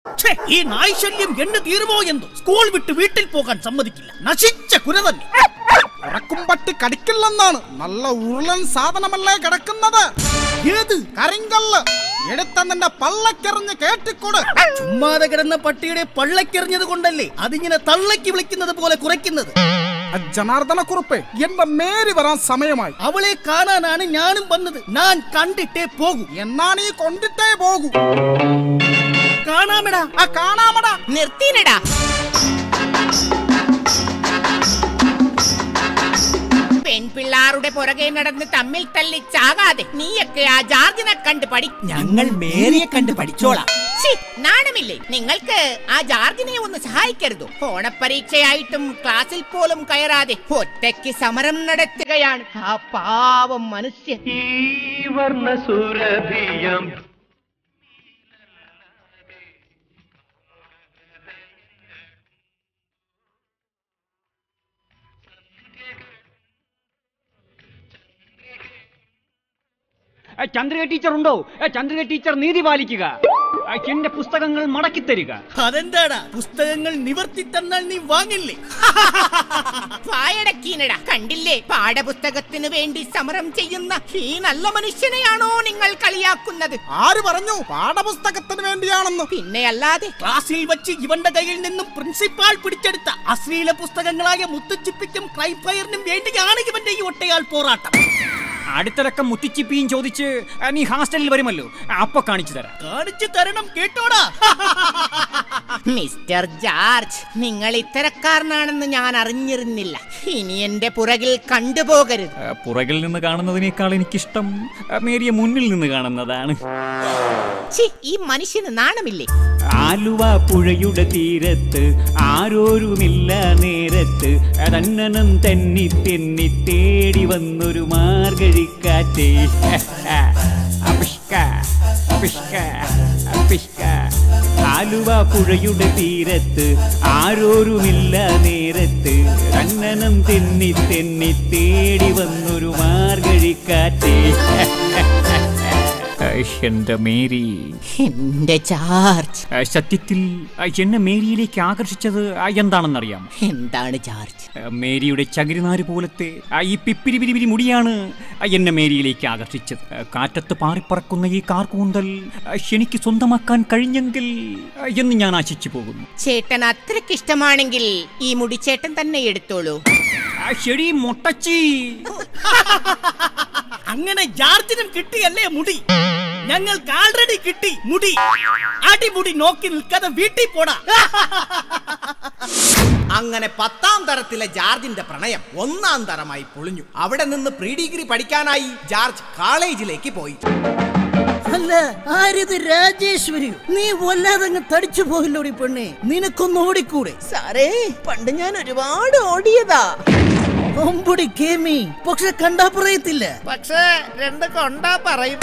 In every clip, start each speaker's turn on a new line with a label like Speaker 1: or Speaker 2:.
Speaker 1: ഛേ, ഈ നായ്ശല്യം എന്ന് തീരുമോ എന്തോ സ്കൂൾ വിട്ട് വീട്ടിൽ പോകാൻ സമ്മതിക്കില്ല നശിച്ച കുര തന്നെ
Speaker 2: ഉറക്കും പട്ടി കടിക്കില്ലെന്നാണ് നല്ല ഉരുളൻ സാധനമല്ലേ കിടക്കുന്നത്
Speaker 1: ഏത്
Speaker 2: കരിങ്കല്ല് എടുത്ത നിന്റെ പള്ളക്കെറിഞ്ഞ് കേട്ടിക്കൊട്
Speaker 1: ചുമ്മാതെ കിടന്ന പട്ടിയുടെ പള്ളക്കെറിഞ്ഞത് കൊണ്ടല്ലേ അതിങ്ങനെ തള്ളക്കി വിളിക്കുന്നത് പോലെ കുറയ്ക്കുന്നത്
Speaker 2: ആ ജനാർദ്ദന കുറുപ്പേ എന്റെ മേരി വരാൻ സമയമായി
Speaker 1: അവളെ കാണാനാണ് ഞാനും വന്നത് ഞാൻ കണ്ടിട്ടേ പോകൂ
Speaker 2: എന്നാ നീ കൊണ്ടിട്ടേ പോകൂ
Speaker 1: കാണാമെടാ
Speaker 2: ആ കാണാമടാ
Speaker 3: നിർത്തിനടാ പെൺപിള്ളാരുടെ പുറകെ നടന്ന് തമ്മിൽ തല്ലി ചാകാതെ നീയൊക്കെ ആ ജാർജിനെ കണ്ട് പഠി
Speaker 4: ഞങ്ങൾ മേരിയെ കണ്ട് പഠിച്ചോളാം
Speaker 3: ഛി, നാണമില്ലേ നിങ്ങൾക്ക് ആ ജാർജിനെ ഒന്ന് സഹായിക്കരുതോ ഓണപ്പരീക്ഷയായിട്ടും ക്ലാസ്സിൽ പോലും കയറാതെ ഒറ്റയ്ക്ക് സമരം നടത്തുകയാണ് ആ പാവം മനുഷ്യൻ
Speaker 5: ഈ വർണ്ണസുരഭിയം
Speaker 6: ആ, ചന്ദ്രിക ടീച്ചർ ഉണ്ടോ ആ, ചന്ദ്രിക ടീച്ചർ നീതി പാലിക്കുക ആ, എന്റെ പുസ്തകങ്ങൾ മടക്കി തരിക
Speaker 1: അതെന്താടാ പുസ്തകങ്ങൾ നിവർത്തി തന്നാൽ നീ വാങ്ങില്ലേ
Speaker 3: വായടക്കീനടാ കണ്ടില്ലേ പാഠപുസ്തകത്തിന് വേണ്ടി സമരം ചെയ്യുന്ന ഈ നല്ല മനുഷ്യനെയാണോ നിങ്ങൾ കളിയാക്കുന്നത്
Speaker 2: ആര് പറഞ്ഞു പാഠപുസ്തകത്തിന് വേണ്ടിയാണെന്ന്
Speaker 3: പിന്നെ അല്ലാതെ
Speaker 1: ക്ലാസ്സിൽ വെച്ച് ഇവന്റെ കയ്യിൽ നിന്നും പ്രിൻസിപ്പാൾ പിടിച്ചെടുത്ത അശ്ലീല പുസ്തകങ്ങളായ മുത്തുച്ചിപ്പിക്കും ക്രൈഫയറിനും വേണ്ടിയാണ് ഇവന്റെ ഈ ഒട്ടയാൾ പോരാട്ടം
Speaker 6: അടുത്തിടക്കം മുത്തിച്ചിപ്പിയും ചോദിച്ച് ആ, നീ ഹാസ്റ്റലിൽ വരുമല്ലോ ആ, അപ്പൊ കാണിച്ചു തരാം
Speaker 1: കാണിച്ചു തരണം കേട്ടോടാ
Speaker 3: മിസ്റ്റർ ജാർജ് നിങ്ങൾ ഇത്തരക്കാരനാണെന്ന് ഞാൻ അറിഞ്ഞിരുന്നില്ല ഇനി എന്റെ പുറകിൽ കണ്ടുപോകരുത്
Speaker 6: ആ, പുറകിൽ നിന്ന് കാണുന്നതിനേക്കാൾ എനിക്കിഷ്ടം ആ, മേരിയെ മുന്നിൽ നിന്ന് കാണുന്നതാണ്
Speaker 3: ഛി, ഈ മനുഷ്യന് നാണമില്ലേ
Speaker 6: ആലുവ പുഴയുടെ തീരത്ത് ആരോരുമില്ല നേരത്ത് തന്നനം തെന്നി തെന്നി തേടി വന്നൊരു മാർഗഴിക്കാറ്റേ അപിഷ്ക അപിഷ്ക അപിഷ്ക ആലുവ പുഴയുടെ തീരത്ത് ആരോരുമില്ല നേരത്ത് തന്നനം തെന്നി തെന്നി തേടി വന്നൊരു മാർഗഴിക്കാറ്റേ എന്റെ മേരി
Speaker 3: എന്റെ ജാർജ്
Speaker 6: ആ, സത്യത്തിൽ ആ, എന്നെ മേരിയിലേക്ക് ആകർഷിച്ചത് ആ, എന്താണെന്നറിയാം
Speaker 3: എന്താണ് ജാർജ്
Speaker 6: ആ, മേരിയുടെ ചകിരിനാര് പോലത്തെ ആ, ഈ പിപ്പിരി പിരി മുടിയാണ് ആ, എന്നെ മേരിയിലേക്ക് ആകർഷിച്ചത് ആ, കാറ്റത്ത് പാറിപ്പറക്കുന്ന ഈ കാർകൂന്തൽ ആ, എനിക്ക് സ്വന്തമാക്കാൻ കഴിഞ്ഞെങ്കിൽ ആ, എന്ന് ഞാൻ ആശിച്ചു പോകുന്നു
Speaker 3: ചേട്ടൻ അത്രയ്ക്ക് ഇഷ്ടമാണെങ്കിൽ ഈ മുടിച്ചേട്ടൻ തന്നെ എടുത്തോളൂ
Speaker 6: ആ, ശരി മൊട്ടച്ചി
Speaker 1: അങ്ങനെ ജാർജിനും കിട്ടിയല്ലേ മുടി ഞങ്ങൾക്ക് ആൾറെഡി കിട്ടി മുടി അടിമുടി നോക്കി നിൽക്കാതെ വീട്ടിൽ പോടാ
Speaker 4: അങ്ങനെ പത്താം തരത്തിലെ ജാർജിന്റെ പ്രണയം ഒന്നാം തരമായി പൊളിഞ്ഞു അവിടെ നിന്ന് പ്രീ ഡിഗ്രി പഠിക്കാനായി ജാർജ് കോളേജിലേക്ക് പോയി
Speaker 1: അല്ല ആരിത് രാജേശ്വരി നീ വല്ലാതങ്ങ് തടിച്ചു പോയില്ലോടി പെണ്ണെ നിനക്കൊന്ന് ഓടിക്കൂടെ
Speaker 3: സാറേ പണ്ട് ഞാൻ ഒരുപാട് ഓടിയതാ
Speaker 1: ഒമ്പടി കേമി പക്ഷെ കണ്ടാ പറയത്തില്ല
Speaker 3: പക്ഷേ രണ്ട് കൊണ്ടാ പറയും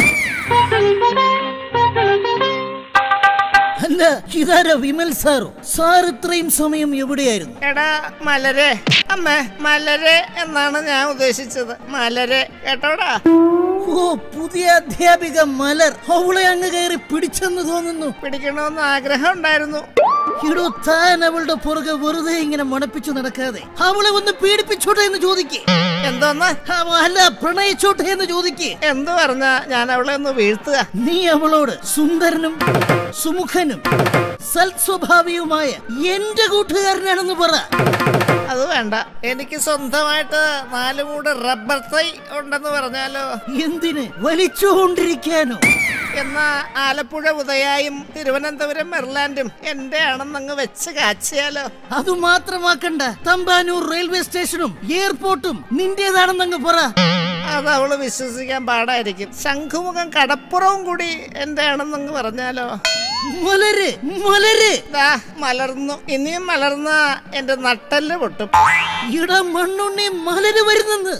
Speaker 1: അല്ല ഇതാരാ വിമൽ സാറോ സാർ ഇത്രയും സമയം എവിടെയായിരുന്നു
Speaker 3: എടാ മലരെ അമ്മേ മലരെ എന്നാണ് ഞാൻ ഉദ്ദേശിച്ചത് മലരെ കേട്ടോടാ
Speaker 1: ഓ പുതിയ അധ്യാപിക മലർ അവളെ അങ്ങ് കയറി പിടിച്ചെന്ന് തോന്നുന്നു
Speaker 3: പിടിക്കണമെന്ന് ആഗ്രഹം ഉണ്ടായിരുന്നു
Speaker 1: ഇടോ താൻ അവളുടെ പുറകെ വെറുതെ ഇങ്ങനെ മണപ്പിച്ചു നടക്കാതെ അവളെ ഒന്ന് പീഡിപ്പിച്ചോട്ടെ എന്ന് ചോദിക്കേ
Speaker 3: എന്തോന്ന്
Speaker 1: അല്ല പ്രണയിച്ചോട്ടെ എന്ന് ചോദിക്കേ
Speaker 3: എന്ത് പറഞ്ഞ ഞാൻ അവളെ ഒന്ന് വീഴ്ത്തുക
Speaker 1: നീ അവളോട് സുന്ദരനും സുമുഖനും സൽസ്വഭാവിയുമായ എന്റെ കൂട്ടുകാരനാണെന്ന് പറ
Speaker 3: അത് വേണ്ട എനിക്ക് സ്വന്തമായിട്ട് നാല് മൂട് റബ്ബർ തൈ ഉണ്ടെന്ന് പറഞ്ഞാലോ
Speaker 1: എന്തിന് വലിച്ചുകൊണ്ടിരിക്കാനോ
Speaker 3: എന്നാ ആലപ്പുഴ ഉദയായും തിരുവനന്തപുരം മെർലാൻഡും എന്റെ ആണെന്നങ്ങ് വെച്ച് കാച്ചിയാലോ
Speaker 1: അത് മാത്രമാക്കണ്ട തമ്പാനൂർ റെയിൽവേ സ്റ്റേഷനും എയർപോർട്ടും നിന്റേതാണെന്നങ്ങ് പറ
Speaker 3: അത് അവള് വിശ്വസിക്കാൻ പാടായിരിക്കും ശംഖുമുഖം കടപ്പുറവും കൂടി എന്റെ ആണെന്നങ്ങ് പറഞ്ഞാലോ
Speaker 1: മലര് മലര്
Speaker 3: ദാ മലർന്നു ഇനിയും മലർന്ന എന്റെ നട്ടല് പൊട്ടും
Speaker 1: ഇട മണ്ണുണ്ണി മലര് വരുന്നെന്ന്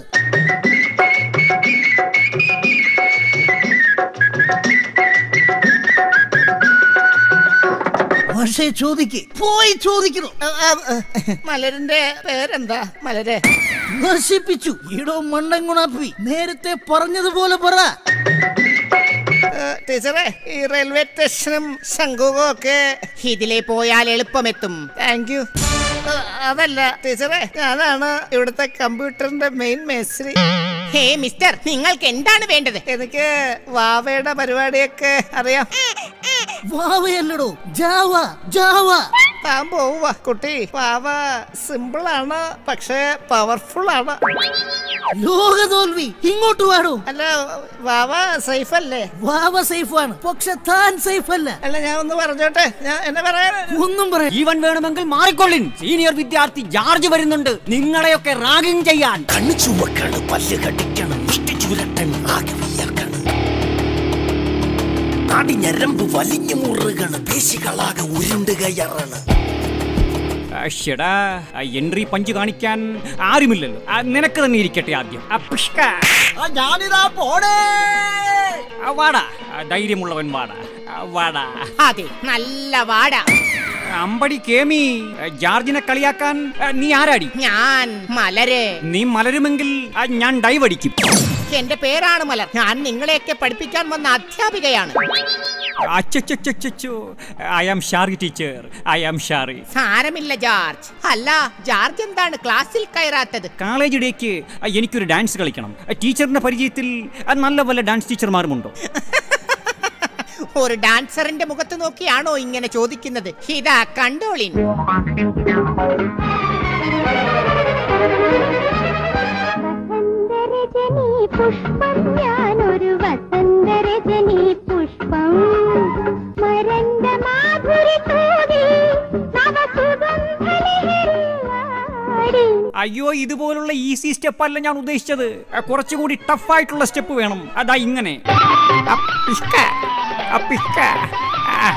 Speaker 1: പക്ഷേ ചോദിക്ക് പോയി ചോദിക്കണം
Speaker 3: ആ, ആ, ആ, മലരിന്റെ പേരെന്താ മലരെ
Speaker 1: നശിപ്പിച്ചു ഇടോ മണ്ണൻ ഗുണാപ്പി നേരത്തെ പറഞ്ഞതുപോലെ പറ
Speaker 3: ആ, ടീച്ചറെ ഈ റെയിൽവേ സ്റ്റേഷനും ശംഖുവും ഒക്കെ ഇതിലേ പോയാൽ എളുപ്പമെത്തും താങ്ക് യു അതല്ല ടീച്ചറെ ഞാനാണ് ഇവിടുത്തെ കമ്പ്യൂട്ടറിന്റെ മെയിൻ മേസ്ത്രി ഹേ മിസ്റ്റർ നിങ്ങൾക്ക് എന്താണ് വേണ്ടത് എനിക്ക് വാവയുടെ പരിപാടിയൊക്കെ അറിയാം
Speaker 1: വാവയല്ലടോ ജാവ ജാവ
Speaker 3: താൻ പോവുക കുട്ടി വാവ സിമ്പിൾ ആണ് പക്ഷേ പവർഫുൾ ആണ്
Speaker 1: ലോക തോൽവി ഇങ്ങോട്ട് വാടോ
Speaker 3: അല്ല വാവ സേഫ് അല്ലേ
Speaker 1: വാവ സേഫ് ആണ് പക്ഷെ താൻ സേഫ് അല്ല
Speaker 3: അല്ല ഞാൻ ഒന്ന് പറഞ്ഞോട്ടെ ഞാൻ എന്നെ പറയാൻ
Speaker 1: ഒന്നും പറയാ
Speaker 6: ജീവൻ വേണമെങ്കിൽ മാറിക്കൊള്ളിൻ സീനിയർ വിദ്യാർത്ഥി ജാർജ് വരുന്നുണ്ട് നിങ്ങളെയൊക്കെ റാഗിംഗ് ചെയ്യാൻ
Speaker 5: കണ്ണു ചുവക്കാണ് പല്ല് കടിക്കണം മുഷ്ടി ചുരട്ടണം ആകെ വിയർക്കണം നാടി ഞരമ്പ് വലിഞ്ഞു മുറുകണ് പേശികളാകെ ഉരുണ്ട് കയറണ്
Speaker 6: ഷെടാ എൻട്രി പഞ്ച് കാണിക്കാൻ ആരുമില്ലല്ലോ ആ, നിനക്ക് തന്നെ ഇരിക്കട്ടെ ആദ്യം ആ, പിഷ്ക.
Speaker 1: ഞാനിതാ പോടേ
Speaker 6: ആ, വാടാ ആ, ധൈര്യമുള്ളവൻ വാടാ ആ, വാടാ
Speaker 3: അതെ നല്ല വാട
Speaker 6: അമ്പടി കേമി ആ, ജാർജിനെ കളിയാക്കാൻ ആ, നീ ആരാടി
Speaker 3: ഞാൻ മലര്
Speaker 6: നീ മലരുമെങ്കിൽ ആ, ഞാൻ ഡൈവ് അടിക്കും
Speaker 3: എന്റെ പേരാണ് മലർ ഞാൻ നിങ്ങളെയൊക്കെ പഠിപ്പിക്കാൻ വന്ന അധ്യാപികയാണ്
Speaker 6: അച്ചോ I am sorry teacher I am sorry
Speaker 3: സാരമില്ല ജോർജ് അല്ല ജോർജ് എന്താണ് ക്ലാസ്സിൽ കയറാത്തത്
Speaker 6: കോളേജ് ഡേക്ക് ആ, എനിക്കൊരു ഡാൻസ് കളിക്കണം ആ, ടീച്ചറിന്റെ പരിചയത്തിൽ ആ, നല്ല വല്ല ഡാൻസ് ടീച്ചർമാരുമുണ്ടോ
Speaker 3: ഒരു ഡാൻസറിന്റെ മുഖത്ത് നോക്കിയാണോ ഇങ്ങനെ ചോദിക്കുന്നത് ഇതാ കണ്ടോളിൻ
Speaker 7: വസന്തരജനി പുഷ്പം ഞാനൊരു വസന്തരജനി പുഷ്പം മരണ്ട മാധുരി തൂകി നവസുഗന്ധലഹരിയാടി
Speaker 6: അയ്യോ ഇതുപോലുള്ള ഈസി സ്റ്റെപ്പ് അല്ല ഞാൻ ഉദ്ദേശിച്ചത് ആ, കുറച്ചുകൂടി ടഫായിട്ടുള്ള സ്റ്റെപ്പ് വേണം അതാ ഇങ്ങനെ ആ, പിഷ്ക, ആ, പിഷ്ക. ആ.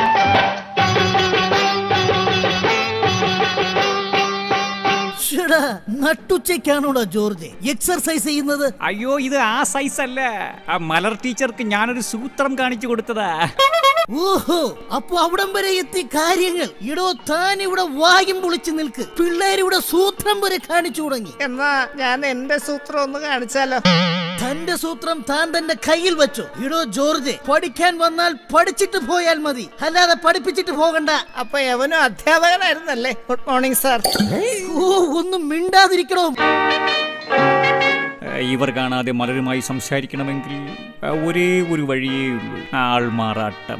Speaker 1: ഷെടാ നട്ടുച്ചയ്ക്കാണോടാ ജോർജ് എക്സർസൈസ് ചെയ്യുന്നത്
Speaker 6: അയ്യോ ഇത് ആ സൈസ് അല്ല ആ മലർ ടീച്ചർക്ക് ഞാനൊരു സൂത്രം കാണിച്ചു കൊടുത്തതാ
Speaker 1: ഓഹോ അപ്പൊ അവിടം വരെ എത്തി കാര്യങ്ങൾ ഇടോ താൻ ഇവിടെ വായും പൊളിച്ചു നിൽക്ക് പിള്ളേരിവിടെ സൂത്രം വരെ കാണിച്ചു തുടങ്ങി
Speaker 3: എന്നാ ഞാൻ എന്റെ സൂത്രം ഒന്ന് കാണിച്ചാലോ
Speaker 1: തന്റെ സൂത്രം താൻ തന്റെ കയ്യിൽ വെച്ചോ ഇടോ ജോർജ് പഠിക്കാൻ വന്നാൽ പഠിച്ചിട്ട് പോയാൽ മതി അല്ലാതെ പഠിപ്പിച്ചിട്ട് പോകണ്ട
Speaker 3: അപ്പൊ എവനും അധ്യാപകനായിരുന്നല്ലേ ഗുഡ് മോർണിംഗ് സാർ
Speaker 1: ഓ ഒന്നും മിണ്ടാതിരിക്കണോ
Speaker 6: ആ, ഇവർ കാണാതെ മലരുമായി സംസാരിക്കണമെങ്കിൽ ആ, ഒരേ ഒരു വഴിയേ ഉള്ളൂ ആൾമാറാട്ടം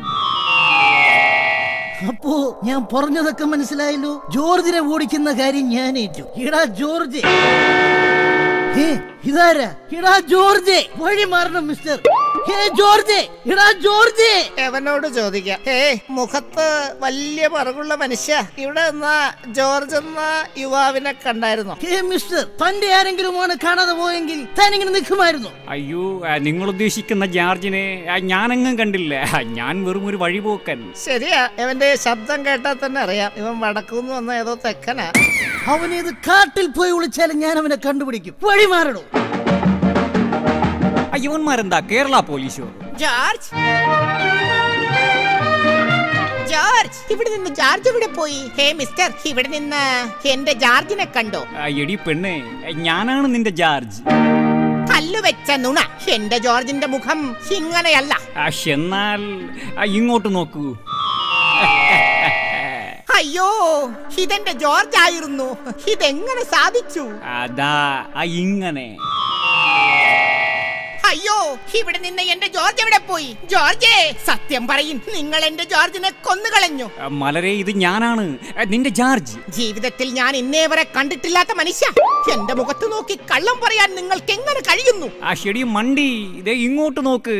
Speaker 1: അപ്പോ ഞാൻ പറഞ്ഞതൊക്കെ മനസ്സിലായല്ലോ ജോർജിനെ ഓടിക്കുന്ന കാര്യം ഞാൻ ഏറ്റു ഇടാ ജോർജ് ഹേ ഇതാരാ ഇടാ ജോർജ് വഴി മാറണം മിസ്റ്റർ ഹേ ജോർജ് ഇടാ ജോർജ്
Speaker 3: എവനോട് ചോദിക്കാം ഏ മുഖത്ത് വലിയ പറകുള്ള മനുഷ്യ ഇവിടെ എന്നാ ജോർജ് എന്ന യുവാവിനെ കണ്ടായിരുന്നോ
Speaker 1: ഹേ മിസ്റ്റർ തന്റെ ആരെങ്കിലുമാണ് കാണാതെ പോയെങ്കിൽ താൻ ഇങ്ങനെ നിൽക്കുമായിരുന്നു
Speaker 6: അയ്യോ ആ, നിങ്ങൾ ഉദ്ദേശിക്കുന്ന ജാർജിനെ ആ, ഞാനെങ്ങും കണ്ടില്ല ആ, ഞാൻ വെറും ഒരു വഴിപോക്കൻ
Speaker 3: ശരിയാ ഇവന്റെ ശബ്ദം കേട്ടാൽ തന്നെ അറിയാം ഇവൻ വടക്കുന്ന് വന്ന ഏതോ തെക്കനാ
Speaker 1: അവനേത് കാട്ടിൽ പോയി വിളിച്ചാലും ഞാൻ അവനെ കണ്ടുപിടിക്കും വഴി മാറണോ
Speaker 6: ആ, ഇവന്മാരെന്താ കേരള പോലീസോ
Speaker 3: ജോർജ് ജോർജ് ഇവിടെ നിന്ന് ജോർജ് ഇവിടെ പോയി ഹേ മിസ്റ്റർ ഇവിടെ നിന്ന് എന്റെ ജോർജിനെ കണ്ടോ
Speaker 6: ആ, എടി പെണ്ണേ ഞാനാണ് നിന്റെ ജാർജ്
Speaker 3: കല്ല് വെച്ച നുണ എന്റെ ജോർജിന്റെ മുഖം ഇങ്ങനെയല്ല
Speaker 6: ആ, എന്നാൽ ആ, ഇങ്ങോട്ട് നോക്കൂ
Speaker 3: അയ്യോ ഇതെന്റെ ജോർജ് ആയിരുന്നു ഇതെങ്ങനെ സാധിച്ചു
Speaker 6: അതാ ആ, ഇങ്ങനെ
Speaker 3: അയ്യോ ഇവിടെ നിന്ന് എന്റെ ജോർജ് എവിടെ പോയി ജോർജേ സത്യം പറയും നിങ്ങൾ എന്റെ ജോർജിനെ കൊന്നുകളഞ്ഞു
Speaker 6: ആ, മലരെ ഇത് ഞാനാണ് ആ, നിന്റെ ജാർജ്
Speaker 3: ജീവിതത്തിൽ ഞാൻ ഇന്നേ വരെ കണ്ടിട്ടില്ലാത്ത മനുഷ്യ എന്റെ മുഖത്ത് നോക്കി കള്ളം പറയാൻ നിങ്ങൾക്ക് എങ്ങനെ കഴിയുന്നു
Speaker 6: ആ ഷെടി മണ്ടി ഇതേ ഇങ്ങോട്ട് നോക്ക്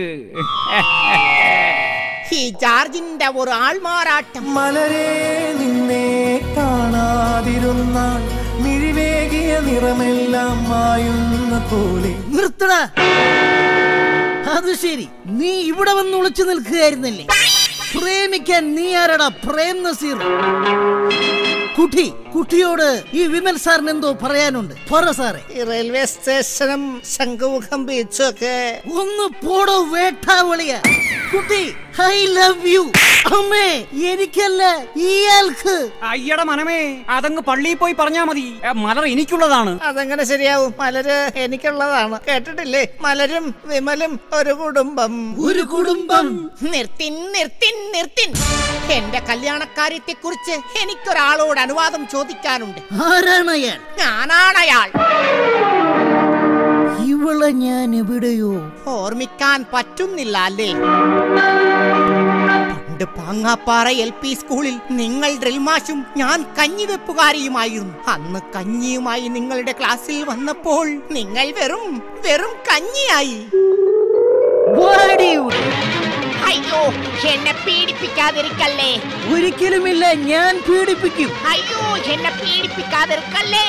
Speaker 3: ഈ ജാർജിന്റെ ഒരു ആൾമാറാട്ടം
Speaker 8: മലരെ നിന്നെ കാണാതിരുന്നാൽ മിഴിവേകിയ നിറമെല്ലാം മായുന്ന പോലെ
Speaker 1: നിർത്തടാ അത് ശരി നീ ഇവിടെ വന്ന് ഒളിച്ചു നിൽക്കുകയായിരുന്നല്ലേ പ്രേമിക്കാൻ നീ ആരടാ പ്രേം നസീർ കുട്ടി കുട്ടിയോട് ഈ വിമൽ സാറിന് എന്തോ പറയാനുണ്ട് പറ സാറേ
Speaker 3: ഈ റെയിൽവേ സ്റ്റേഷനും ശംഖുമുഖം ബീച്ചും ഒക്കെ
Speaker 1: ഒന്ന് പോടോ വേട്ടാവളിയ കുട്ടി ഐ ലവ് യു അമ്മേ എനിക്കല്ല ഇയാൾക്ക്
Speaker 6: അയ്യടെ മനമേ അതങ്ങ് പള്ളിയിൽ പോയി പറഞ്ഞാ മതി ആ, മലർ എനിക്കുള്ളതാണ്
Speaker 3: അതെങ്ങനെ ശരിയാവും മലര് എനിക്കുള്ളതാണ് കേട്ടിട്ടില്ലേ മലരും വിമലും ഒരു കുടുംബം
Speaker 1: ഒരു കുടുംബം
Speaker 3: നിർത്തിൻ നിർത്തിൻ നിർത്തിൻ എന്റെ കല്യാണക്കാര്യത്തെ കുറിച്ച് എനിക്കൊരാളോട് അനുവാദം ചോദിക്കാനുണ്ട്
Speaker 1: ആരാണ് അയാൾ
Speaker 3: ഞാനാണ് അയാൾ
Speaker 1: ഇവളെ ഞാൻ എവിടെയോ
Speaker 3: ഓർമ്മിക്കാൻ പറ്റുന്നില്ല അല്ലേ പണ്ട് പാങ്ങാപ്പാറ എൽ പി സ്കൂളിൽ നിങ്ങൾ ഡ്രിൽമാഷും ഞാൻ കഞ്ഞിവെപ്പുകാരിയുമായിരുന്നു അന്ന് കഞ്ഞിയുമായി നിങ്ങളുടെ ക്ലാസ്സിൽ വന്നപ്പോൾ നിങ്ങൾ വെറും വെറും കഞ്ഞിയായി അയ്യോ എന്നെ പീഡിപ്പിക്കാതിരിക്കല്ലേ
Speaker 1: ഒരിക്കലുമില്ല ഞാൻ പീഡിപ്പിക്കും
Speaker 3: അയ്യോ എന്നെ പീഡിപ്പിക്കാതിരിക്കല്ലേ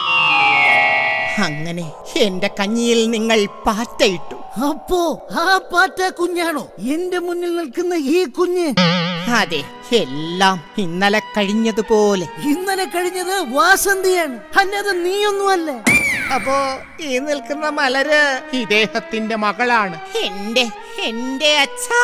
Speaker 3: അങ്ങനെ എന്റെ കഞ്ഞിയിൽ നിങ്ങൾ പാറ്റയിട്ടു
Speaker 1: അപ്പോ ആ പാറ്റ കുഞ്ഞാണോ എന്റെ മുന്നിൽ നിൽക്കുന്ന ഈ കുഞ്ഞ്
Speaker 3: അതെ എല്ലാം ഇന്നലെ കഴിഞ്ഞതുപോലെ
Speaker 1: ഇന്നലെ കഴിഞ്ഞത് വാസന്തിയാണ് അല്ലാതെ നീയൊന്നുമല്ല
Speaker 3: അപ്പോ ഈ നിൽക്കുന്ന മലര് ഇദ്ദേഹത്തിന്റെ മകളാണ് എന്റെ എന്റെ അച്ഛാ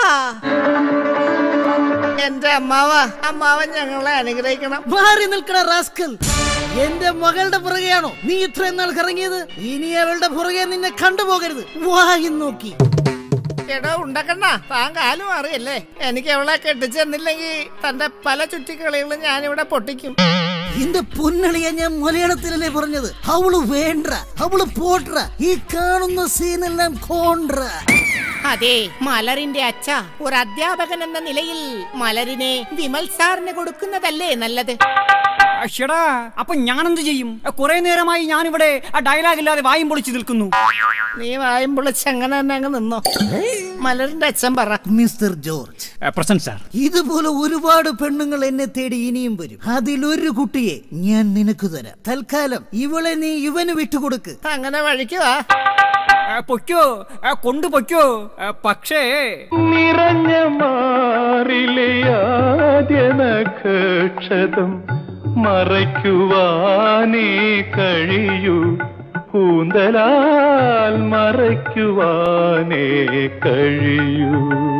Speaker 3: എന്റെ അമ്മാവ അമ്മാവൻ ഞങ്ങളെ അനുഗ്രഹിക്കണം
Speaker 1: മാറി നിൽക്കണ റാസ്കൽ എന്റെ മകളുടെ പുറകെയാണോ നീ ഇത്രയും നാൾ കറങ്ങിയത് ഇനി അവളുടെ പുറകെ നിന്നെ കണ്ടുപോകരുത് വായി നോക്കി
Speaker 3: എടോ ഉണ്ടക്കണ്ണ താൻ കാലും അറിയല്ലേ എനിക്ക് അവളെ കെട്ടിച്ചെന്നില്ലെങ്കിൽ തന്റെ പല ചുറ്റിക്കളികളും ഞാനിവിടെ പൊട്ടിക്കും
Speaker 1: എന്റെ പൊന്നളിയ ഞാൻ മലയാളത്തിലല്ലേ പറഞ്ഞത് അവള് വേണ്ട അവള് പോട്ര ഈ കാണുന്ന സീനെല്ലാം കോണ്ട്ര
Speaker 3: അതെ മലറിന്റെ അച്ഛ ഒരു അധ്യാപകൻ എന്ന നിലയിൽ മലരിനെ വിമൽ സാറിന് കൊടുക്കുന്നതല്ലേ നല്ലത്
Speaker 6: ഷെടാ അപ്പൊ ഞാനെന്ത് ചെയ്യും കുറെ നേരമായി ഞാനിവിടെ ആ ഡയലോഗ് ഇല്ലാതെ വായും പൊളിച്ചു നിൽക്കുന്നു
Speaker 3: നീ വായും പൊളിച്ച് അങ്ങനെ തന്നെ അങ്ങ് നിന്നോ മലറിന്റെ അച്ഛൻ പറ
Speaker 1: മിസ്റ്റർ ജോർജ്
Speaker 6: പ്രസന്റ് സാർ
Speaker 1: ഇതുപോലെ ഒരുപാട് പെണ്ണുങ്ങൾ എന്നെ തേടി ഇനിയും വരും അതിലൊരു കുട്ടിയെ ഞാൻ നിനക്ക് തരാം തൽക്കാലം ഇവളെ നീ ഇവന് വിട്ടുകൊടുക്ക്
Speaker 3: അങ്ങനെ വഴിക്കുവാ
Speaker 6: പൊയ്ക്കോ ആ, കൊണ്ടു പൊയ്ക്കോ ആ, പക്ഷേ
Speaker 8: നിറഞ്ഞ മാറിലെ ആദ്യ നക്ഷതം മറയ്ക്കുവാനേ കഴിയൂ കൂന്തലാൽ മറയ്ക്കുവാനേ കഴിയൂ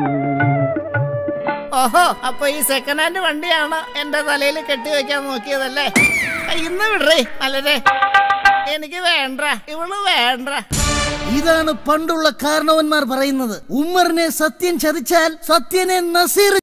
Speaker 3: ഓഹോ അപ്പൊ ഈ സെക്കൻഡ് ഹാൻഡ് വണ്ടിയാണ് എന്റെ തലയിൽ കെട്ടി വെക്കാൻ നോക്കിയതല്ലേ ഇന്ന് വിടറേ മലരെ എനിക്ക് വേണ്ട ഇവള് വേണ്ട
Speaker 1: ഇതാണ് പണ്ടുള്ള കാരണവന്മാർ പറയുന്നത് ഉമ്മറിനെ സത്യം ചതിച്ചാൽ സത്യനെ നസീർ